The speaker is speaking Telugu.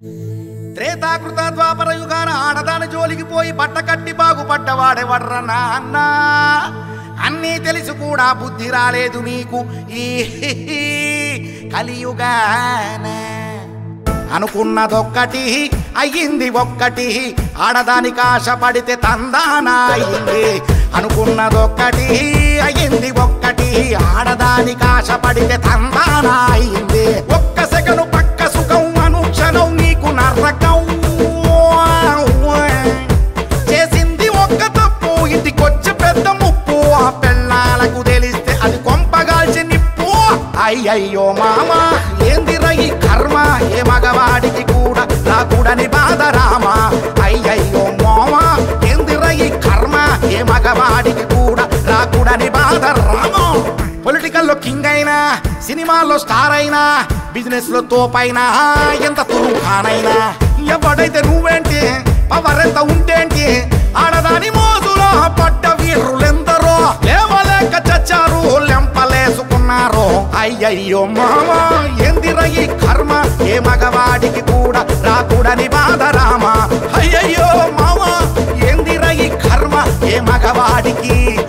త్రేతాకృత ద్వాపర యుగాన ఆడదాని జోలికి పోయి బట్ట కట్టి బాగుపడ్డవాడెవడ్ర నాన్న అన్నీ తెలిసి కూడా బుద్ధి రాలేదు నీకు ఈ కలియుగాన అనుకున్నదొక్కటి అయ్యింది ఒక్కటి ఆడదానికి ఆశ పడితే తందానా అయింది అనుకున్నదొక్కటి అయ్యింది ఒక్కటి ఆడదానికి ఆశ పడితే తందానా అయింది ఒక్క సెకను పక్క సుఖం అనుక్షణం నీకు నరకం చేసింది ఒక్క తప్పు ఇంటికొచ్చి పెద్ద ముప్పు ఆ పెళ్ళాలకు తెలిస్తే అది కొంపగాల్చి నిప్పు అయ్యయ్యో మామ ఏందిరా ఈ కర్మ ఏ మగవాడికి కూడా రాకూడని బాధ రామ అయ్యయ్యో మామ ఏందిరా ఈ కర్మ ఏ మగవాడికి కూడా రాకూడని బాధ రామ పొలిటికల్లో కింగ్ అయినా సినిమాల్లో స్టార్ అయినా బిజినెస్ లో తోపైనా ఎంత తురుఖానైనా ఎవడైతే నువ్వేంటి పవర్ ఎంత ఉంటేంటి ఆడదాని మోజులో పడ్డ వీరులెందరో లేవలేక చచ్చారు లెంపలేసుకున్నారు అయ్యయ్యో మామ ఎందిర ఈ కర్మ ఏ మగవాడికి కూడా రాకూడని బాధ రామ అయ్యయ్యో మామ ఎందిర ఈ కర్మ ఏ మగవాడికి